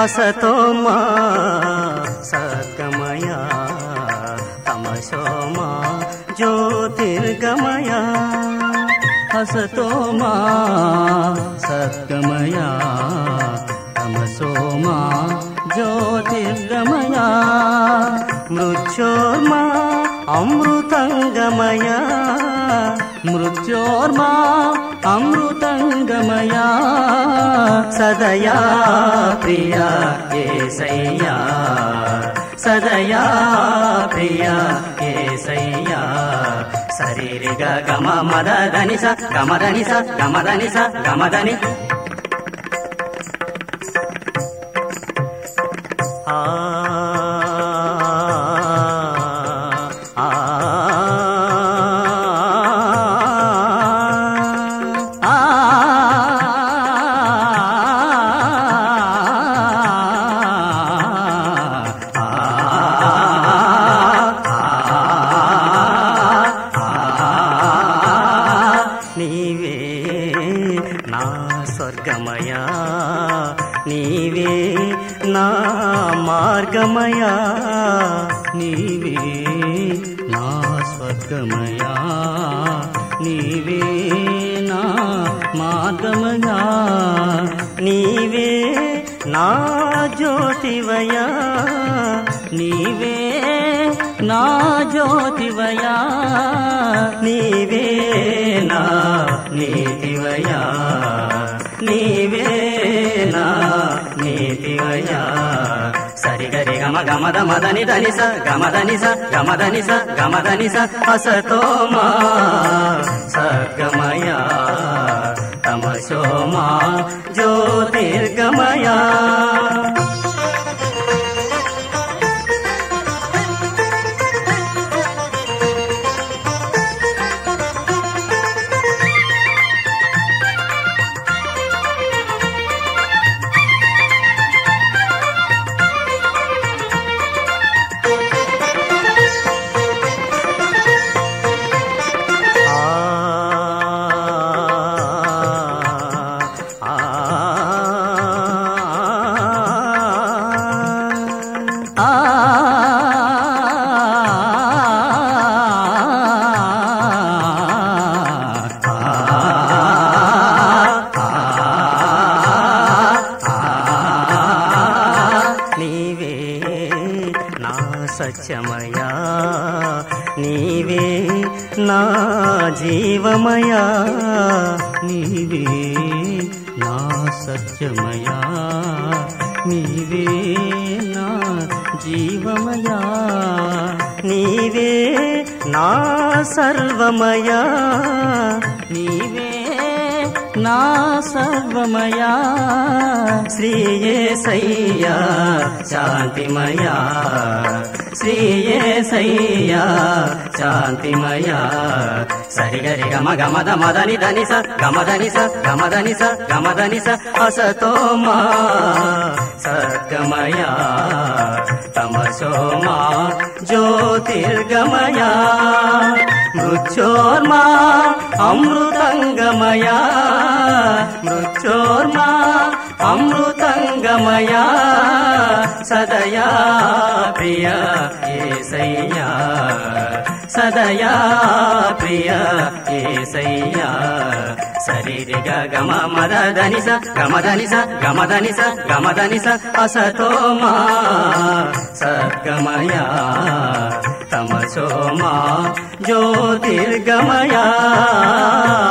అసతోమా సద్గమయ తమసోమా జ్యోతిర్గమయ అసతోమా సద్గమయ తమసోమా జ్యోతిర్గమయ మృత్యోర్మా అమృతంగమయ మృత్యోర్మా అమృతంగమయా సదయా ప్రియ ఏసయ్యా సదయా ప్రియ ఏసయ్యా శరీరిగ గమ మదని స గమదని స గమదని స గమదని ఆ ఆ నీవే నా స్వర్గమయా నీవే నా మార్గమయా నీవే నా స్వర్గమయా నీవే నా మార్గమయా నీవే నా జ్యోతివయా నీవే నా జ్యోతివయా నీవే నా నీతివయా నీవే నా నీతివయా సరిగరి గమ గమద మదని ధనిస గమదనిస గమదనిస గమదనిస అసతోమా సద్గమయా తమసోమా జ్యోతిర్గమయా నీవే నా సత్యమయా నీవే నా జీవమయా నీవే నా సత్యమయా నీవే నా జీవమయా నీవే నా సర్వమయా నీవే నా సర్వమయా శ్రీయేసయ్యా శాంతిమయా శ్రీయేసయ్యా శాంతిమయా సరిగరి గమ గమద మదని ధనిస గమదనిస గమదనిస గమదనిస అసతోమా సద్గమయా తమసోమా జ్యోతిర్గమయా మృత్యోర్మా అమృతంగమయా మృత్యోర్మా అమృతంగమయా సదయా ప్రియ ఏసయ్యా సదయా ప్రియ ఏసయ్యా శరీరిగ గమ మదనిస గమదనిస గమదనిస గమదనిస అసతోమా సద్గమయా తమసోమా జ్యోతిర్గమయా